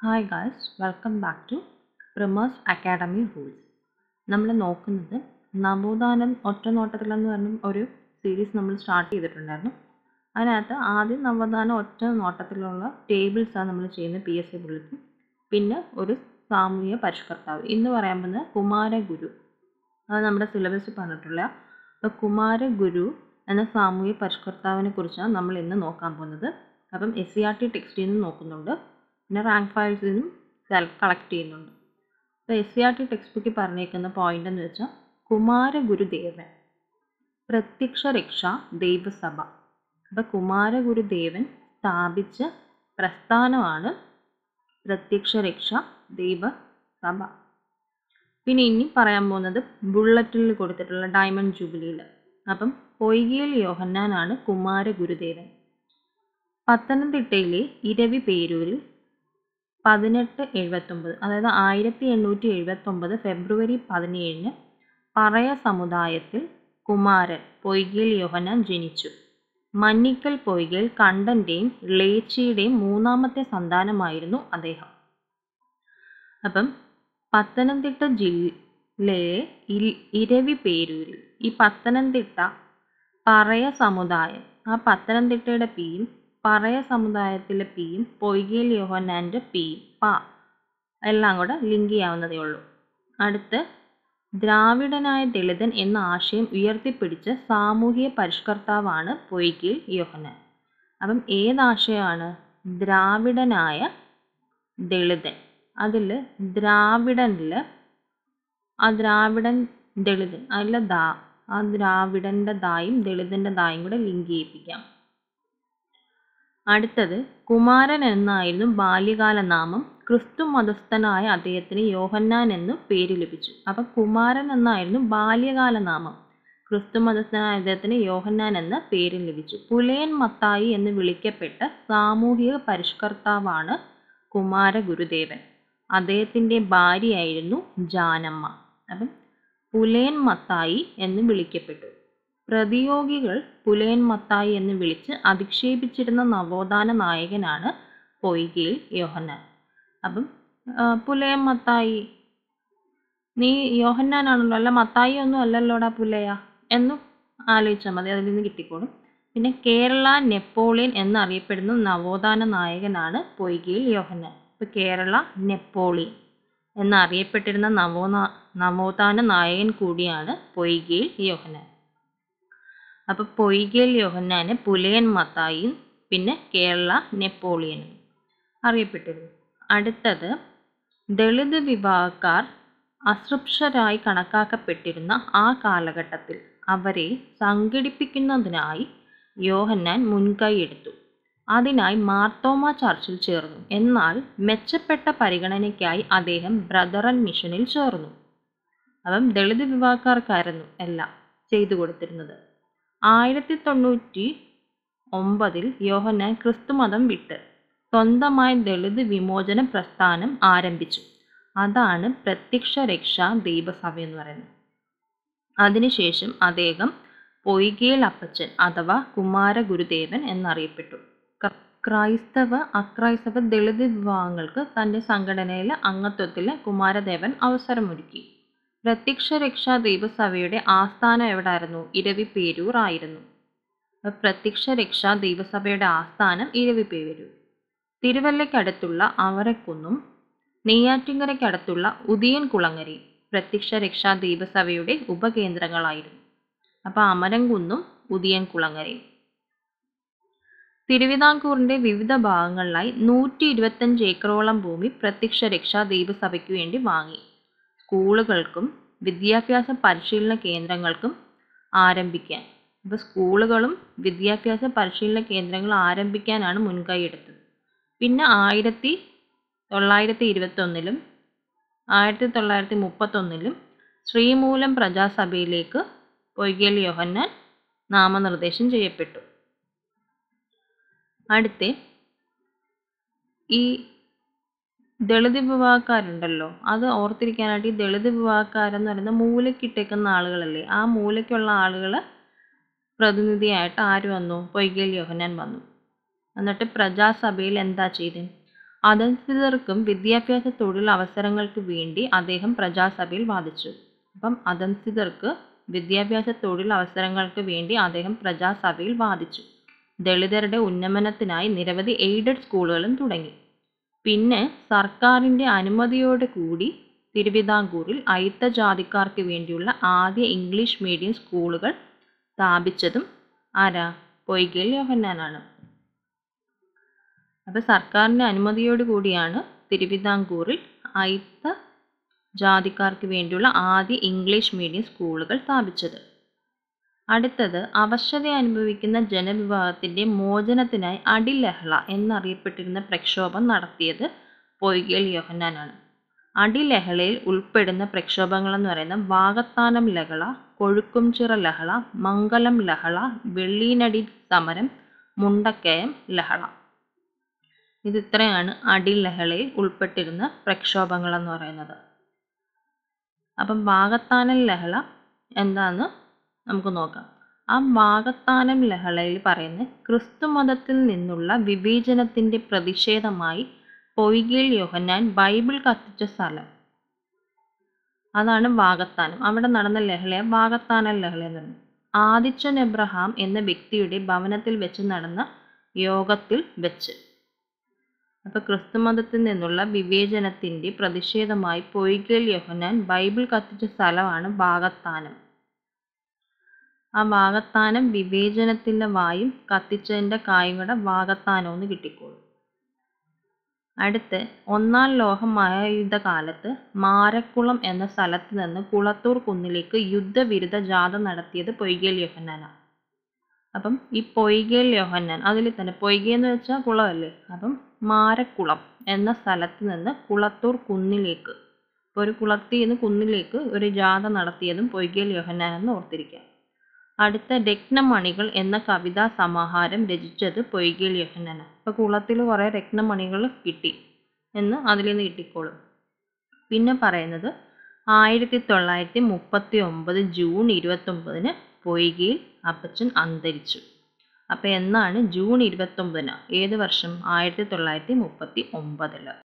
hi guys welcome back to Primers Academy rules നമ്മൾ നോക്കുന്നത് നവോത്ഥാനം ഒറ്റ നോട്ടത്തിലെന്ന് പറഞ്ഞ ഒരു സീരീസ് നമ്മൾ സ്റ്റാർട്ട് ചെയ്തിട്ടുണ്ടായിരുന്നു അതിനകത്ത് ആദ്യം നവോത്ഥാനം ഒറ്റ നോട്ടത്തിലുള്ള ടേബിൾസാണ് നമ്മൾ ചെയ്യുന്നത് പി എസ് സി ബുള്ളറ്റിൻ പിന്നെ ഒരു സാമൂഹിക പരിഷ്കർത്താവ് ഇന്ന് പറയാൻ പോകുന്നത് കുമാരഗുരു അത് നമ്മുടെ സിലബസിൽ പറഞ്ഞിട്ടുള്ള അപ്പോൾ കുമാരഗുരു എന്ന സാമൂഹിക പരിഷ്കർത്താവിനെ കുറിച്ചാണ് നമ്മൾ ഇന്ന് നോക്കാൻ പോകുന്നത് അപ്പം എസ് സി ആർ ടി ടെക്സ്റ്റിൽ നിന്ന് നോക്കുന്നുണ്ട് പിന്നെ റാങ്ക് ഫയൽസിൽ നിന്നും സെൽഫ് കളക്ട് ചെയ്യുന്നുണ്ട് അപ്പോൾ S C R T text ബുക്കിൽ പറഞ്ഞേക്കുന്ന പോയിന്റ് എന്ന് വെച്ചാൽ കുമാരഗുരുദേവൻ പ്രത്യക്ഷ രക്ഷ ദൈവസഭ അപ്പോൾ കുമാരഗുരുദേവൻ സ്ഥാപിച്ച പ്രസ്ഥാനമാണ് പ്രത്യക്ഷ രക്ഷ ദൈവസഭ പിന്നെ ഇനി പറയാൻ പോകുന്നത് ബുള്ളറ്റിൽ കൊടുത്തിട്ടുള്ള ഡയമണ്ട് ജൂബിലിയിൽ അപ്പം പൊയ്കയിൽ യോഹന്നാനാണ് കുമാരഗുരുദേവൻ പത്തനംതിട്ടയിലെ ഇരവി പേരൂരിൽ പതിനെട്ട് എഴുപത്തൊമ്പത് അതായത് ആയിരത്തി എണ്ണൂറ്റി എഴുപത്തൊമ്പത് ഫെബ്രുവരി പതിനേഴിന് പറയ സമുദായത്തിൽ കുമാരൻ പൊയ്കയിൽ യോഹന്നാൻ ജനിച്ചു മന്നിക്കൽ പൊയ്കയിൽ കണ്ടൻ്റെയും ലേച്ചിയുടെയും മൂന്നാമത്തെ സന്താനമായിരുന്നു അദ്ദേഹം അപ്പം പത്തനംതിട്ട ജില്ലയിലെ ഇരവി പേരൂരിൽ ഈ പത്തനംതിട്ട പറയ സമുദായം ആ പത്തനംതിട്ടയുടെ പിയും പറയ സമുദായത്തിലെ പിയും പൊയ്കയിൽ യോഹന്നാൻ്റെ പിയും പ എല്ലാം കൂടെ ലിങ്ക് ചെയ്യാവുന്നതേ ഉള്ളൂ അടുത്ത് ദ്രാവിഡനായ ദളിതൻ എന്ന ആശയം ഉയർത്തിപ്പിടിച്ച സാമൂഹിക പരിഷ്കർത്താവാണ് പൊയ്കയിൽ യോഹന്നാൻ അപ്പം ഏതാശയമാണ് ദ്രാവിഡനായ ദളിതൻ അതിൽ ദ്രാവിഡനിൽ ആ ദ്രാവിഡൻ ദളിതൻ അതിൽ ദാ ആ ദ്രാവിഡൻ്റെ ദായും ദളിതൻ്റെ ദായും കൂടെ ലിങ്ക് ചെയ്യിപ്പിക്കാം അടുത്തത് കുമാരൻ എന്നായിരുന്നു ബാല്യകാല നാമം ക്രിസ്തു മതസ്ഥനായ അദ്ദേഹത്തിന് യോഹന്നാൻ എന്നു പേര് ലഭിച്ചു അപ്പം കുമാരൻ എന്നായിരുന്നു ബാല്യകാല നാമം ക്രിസ്തു മതസ്ഥനായ അദ്ദേഹത്തിന് യോഹന്നാൻ എന്ന പേര് ലഭിച്ചു പുലയൻ മത്തായി എന്ന് വിളിക്കപ്പെട്ട സാമൂഹിക പരിഷ്കർത്താവാണ് കുമാരഗുരുദേവൻ അദ്ദേഹത്തിൻ്റെ ഭാര്യയായിരുന്നു ജാനമ്മ അപ്പം പുലയൻ മത്തായി എന്ന് വിളിക്കപ്പെട്ടു പ്രതിയോഗികൾ പുലയൻ മത്തായി എന്ന് വിളിച്ച് അധിക്ഷേപിച്ചിരുന്ന നവോത്ഥാന നായകനാണ് പൊയ്കയിൽ യോഹന്നാൻ അപ്പം പുലയൻ മത്തായി നീ യോഹന്നാനാണല്ലോ അല്ല മത്തായി ഒന്നും അല്ലല്ലോടാ പുലയ എന്നും ആലോചിച്ചാൽ മതി അതിൽ നിന്ന് കിട്ടിക്കോളും പിന്നെ കേരള നെപ്പോളിയൻ എന്നറിയപ്പെടുന്ന നവോത്ഥാന നായകനാണ് പൊയ്കയിൽ യോഹന്നാൻ ഇപ്പോൾ കേരള നെപ്പോളിയൻ എന്നറിയപ്പെട്ടിരുന്ന നവോനാ നവോത്ഥാന നായകൻ കൂടിയാണ് പൊയ്കയിൽ യോഹന്നാൻ അപ്പോൾ പൊയ്കയിൽ യോഹന്നാന് പുലയൻ മത്തായിയും പിന്നെ കേരള നെപ്പോളിയനും അറിയപ്പെട്ടിരുന്നു അടുത്തത് ദളിത് വിഭാഗക്കാർ അസൃപ്ഷരായി കണക്കാക്കപ്പെട്ടിരുന്ന ആ കാലഘട്ടത്തിൽ അവരെ സംഘടിപ്പിക്കുന്നതിനായി യോഹന്നാൻ മുൻകൈയെടുത്തു അതിനായി മാർത്തോമ ചർച്ചിൽ ചേർന്നു എന്നാൽ മെച്ചപ്പെട്ട പരിഗണനയ്ക്കായി അദ്ദേഹം ബ്രദറൻ മിഷനിൽ ചേർന്നു അപ്പം ദളിത് വിഭാഗക്കാർക്കായിരുന്നു എല്ലാം ചെയ്തു കൊടുത്തിരുന്നത് ആയിരത്തി തൊണ്ണൂറ്റി ഒമ്പതിൽ യോഹന്നാൻ ക്രിസ്തുമതം വിട്ട് സ്വന്തമായി ദളിത് വിമോചന പ്രസ്ഥാനം ആരംഭിച്ചു അതാണ് പ്രത്യക്ഷ രക്ഷാ ദൈവസഭ എന്ന് പറയുന്നത് അതിനുശേഷം അദ്ദേഹം പൊയ്കേൽ അപ്പച്ചൻ അഥവാ കുമാരഗുരുദേവൻ എന്നറിയപ്പെട്ടു ക്രൈസ്തവ അക്രൈസ്തവ ദളിത് വിഭാഗങ്ങൾക്ക് തൻ്റെ സംഘടനയിലെ അംഗത്വത്തിൽ കുമാരദേവൻ അവസരമൊരുക്കി പ്രത്യക്ഷ രക്ഷാ ദൈവസഭയുടെ ആസ്ഥാനം എവിടായിരുന്നു ഇരവി പേരൂർ ആയിരുന്നു പ്രത്യക്ഷ രക്ഷാ ദൈവസഭയുടെ ആസ്ഥാനം ഇരവി പേരൂർ തിരുവല്ലയ്ക്കടുത്തുള്ള അവരക്കുന്നും നെയ്യാറ്റിങ്കരയ്ക്കടുത്തുള്ള ഉദിയൻ കുളങ്ങരയും പ്രത്യക്ഷ രക്ഷാ ദൈവസഭയുടെ ഉപകേന്ദ്രങ്ങളായിരുന്നു അപ്പോൾ അമരംകുന്നും ഉദിയൻ കുളങ്ങരയും തിരുവിതാംകൂറിൻ്റെ വിവിധ ഭാഗങ്ങളിലായി നൂറ്റി ഇരുപത്തഞ്ച് ഏക്കറോളം ഭൂമി പ്രത്യക്ഷ രക്ഷാ ദൈവസഭയ്ക്ക് വേണ്ടി വാങ്ങി സ്കൂളുകൾക്കും വിദ്യാഭ്യാസ പരിശീലന കേന്ദ്രങ്ങൾക്കും ആരംഭിക്കാൻ അപ്പോൾ സ്കൂളുകളും വിദ്യാഭ്യാസ പരിശീലന കേന്ദ്രങ്ങൾ ആരംഭിക്കാനാണ് മുൻകൈ എടുത്തത് പിന്നെ ആയിരത്തി തൊള്ളായിരത്തി ഇരുപത്തൊന്നിലും ആയിരത്തി തൊള്ളായിരത്തി മുപ്പത്തൊന്നിലും ശ്രീമൂലം പ്രജാസഭയിലേക്ക് പൊയ്കൽ യോഹന്നാൻ നാമനിർദ്ദേശം ചെയ്യപ്പെട്ടു അടുത്ത ഈ ദളിത് വിഭാഗക്കാരുണ്ടല്ലോ അത് ഓർത്തിരിക്കാനായിട്ട് ഈ ദളിത് വിഭാഗക്കാരെന്ന് പറയുന്നത് മൂലക്കിട്ടേക്കുന്ന ആളുകളല്ലേ ആ മൂലയ്ക്കുള്ള ആളുകൾ പ്രതിനിധിയായിട്ട് ആര് വന്നു പൊയ്കയിൽ യോഹന്നാൻ വന്നു എന്നിട്ട് പ്രജാസഭയിൽ എന്താ ചെയ്തത് അധസ്ഥിതർക്കും വിദ്യാഭ്യാസ തൊഴിൽ അവസരങ്ങൾക്ക് വേണ്ടി അദ്ദേഹം പ്രജാസഭയിൽ വാദിച്ചു അപ്പം അധസ്ഥിതർക്ക് വിദ്യാഭ്യാസ തൊഴിൽ അവസരങ്ങൾക്ക് വേണ്ടി അദ്ദേഹം പ്രജാസഭയിൽ വാദിച്ചു ദളിതരുടെ ഉന്നമനത്തിനായി നിരവധി എയ്ഡഡ് സ്കൂളുകളും തുടങ്ങി പിന്നെ സർക്കാരിൻ്റെ അനുമതിയോട് കൂടി തിരുവിതാംകൂറിൽ അയിത്ത ജാതിക്കാർക്ക് വേണ്ടിയുള്ള ആദ്യ ഇംഗ്ലീഷ് മീഡിയം സ്കൂളുകൾ സ്ഥാപിച്ചതും ആരാ പൊയ്കേൽ യോഹന്നാനാണ് അപ്പോൾ സർക്കാരിൻ്റെ അനുമതിയോട് കൂടിയാണ് തിരുവിതാംകൂറിൽ അയിത്ത ജാതിക്കാർക്ക് വേണ്ടിയുള്ള ആദ്യ ഇംഗ്ലീഷ് മീഡിയം സ്കൂളുകൾ സ്ഥാപിച്ചത് അടുത്തത് അവശത അനുഭവിക്കുന്ന ജനവിഭാഗത്തിൻ്റെ മോചനത്തിനായി അടിലഹള എന്നറിയപ്പെട്ടിരുന്ന പ്രക്ഷോഭം നടത്തിയത് പൊയ്കേൽ യോഹന്നാനാണ് അടിലഹളയിൽ ഉൾപ്പെടുന്ന പ്രക്ഷോഭങ്ങളെന്ന് പറയുന്നത് വാകത്താനം ലഹള കൊഴുക്കുംചിറ ലഹള മംഗലം ലഹള വെള്ളീനടി സമരം മുണ്ടക്കയം ലഹള ഇത് ഇത്രയാണ് അടിലഹളയിൽ ഉൾപ്പെട്ടിരുന്ന പ്രക്ഷോഭങ്ങളെന്ന് പറയുന്നത് അപ്പം വാകത്താനം ലഹള എന്താന്ന് നമുക്ക് നോക്കാം ആ വാകത്താനം ലഹളയിൽ പറയുന്ന ക്രിസ്തു മതത്തിൽ നിന്നുള്ള വിവേചനത്തിൻ്റെ പ്രതിഷേധമായി പൊയ്കേൽ യോഹന്നാൻ ബൈബിൾ കത്തിച്ച സ്ഥലം അതാണ് വാകത്താനം അവിടെ നടന്ന ലഹളയെ വാകത്താനം ലഹള എന്ന് പറയുന്നത് ആദിച്ചൻ എബ്രഹാം എന്ന വ്യക്തിയുടെ ഭവനത്തിൽ വെച്ച് നടന്ന യോഗത്തിൽ വെച്ച് അപ്പോൾ ക്രിസ്തുമതത്തിൽ നിന്നുള്ള വിവേചനത്തിൻ്റെ പ്രതിഷേധമായി പൊയ്കേൽ യോഹന്നാൻ ബൈബിൾ കത്തിച്ച സ്ഥലമാണ് വാകത്താനം ആ വാകത്താനം വിവേചനത്തിൻ്റെ വായും കത്തിച്ചതിൻ്റെ കായും കൂടെ വാകത്താനം എന്ന് കിട്ടിക്കോളും അടുത്ത് ഒന്നാം ലോകമഹായുദ്ധ കാലത്ത് മാരക്കുളം എന്ന സ്ഥലത്ത് നിന്ന് കുളത്തൂർ കുന്നിലേക്ക് യുദ്ധവിരുദ്ധ ജാഥ നടത്തിയത് പൊയ്കേൽ യോഹന്നാനാണ് അപ്പം ഈ പൊയ്കേൽ യോഹന്നാൻ അതിൽ തന്നെ പൊയ്കെ എന്ന് വെച്ചാൽ കുളമല്ലേ അപ്പം മാരക്കുളം എന്ന സ്ഥലത്ത് നിന്ന് കുളത്തൂർ കുന്നിലേക്ക് ഇപ്പോൾ ഒരു കുളത്തിൽ നിന്ന് കുന്നിലേക്ക് ഒരു ജാഥ നടത്തിയതും പൊയ്കേൽ യോഹന്നാൻ എന്ന് ഓർത്തിരിക്കുക അടുത്ത രത്നമണികൾ എന്ന കവിതാ സമാഹാരം രചിച്ചത് പൊയ്കേൽ യോഹന്നാനാണ് ഇപ്പോൾ കുളത്തിൽ കുറേ രത്നമണികൾ കിട്ടി എന്ന് അതിൽ നിന്ന് കിട്ടിക്കോളും പിന്നെ പറയുന്നത് ആയിരത്തി തൊള്ളായിരത്തി മുപ്പത്തി ഒമ്പത് ജൂൺ ഇരുപത്തൊമ്പതിന് പൊയ്കയിൽ അപ്പച്ചൻ അന്തരിച്ചു അപ്പോൾ എന്നാണ് ജൂൺ ഇരുപത്തൊമ്പതിന് ഏത് വർഷം ആയിരത്തി തൊള്ളായിരത്തി മുപ്പത്തി ഒമ്പതിൽ